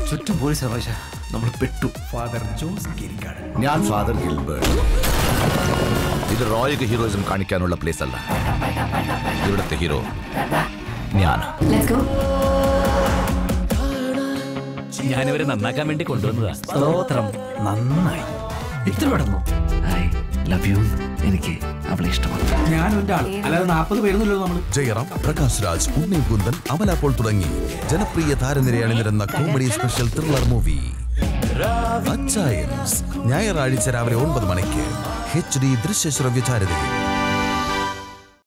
ചുറ്റും പോലീസ് ഭാഷ നമ്മൾ പെട്ടു ഫാദർ ജോസ് കിരിക്കാട് ഞാൻ ഫാദർ ഗിൽബർട്ട് ഇത് റോയൽ ഹീറോയിസം കാണിക്കാനുള്ള പ്ലേസ് അല്ല ഇവിടുത്തെ ഹീറോ ഞാൻ ഞാനിവരെ നന്നാക്കാൻ വേണ്ടി കൊണ്ടുവന്നതാ സ്തോത്രം നന്നായി ഇത്ര പെടുന്നു ഐ ലവ് യു എനിക്ക് അവളെ ഇഷ്ടമാണ് ഞാൻ എന്റെ ആൾ അല്ലാതെ നാൽപ്പത് പേരൊന്നുമല്ലോ നമ്മള് ജയറാം പ്രകാശ് രാജ് ഉണ്ണി കുന്ദൻ അമല പോൾ തുടങ്ങി ജനപ്രിയ താരനിരയെ അണിനിരുന്ന comedy special thriller movie Achayans ഞായറാഴ്ച രാവിലെ ഒൻപത് മണിക്ക് എച്ച് ഡി ദൃശ്യശ്രവ്യ ചാരുതയിൽ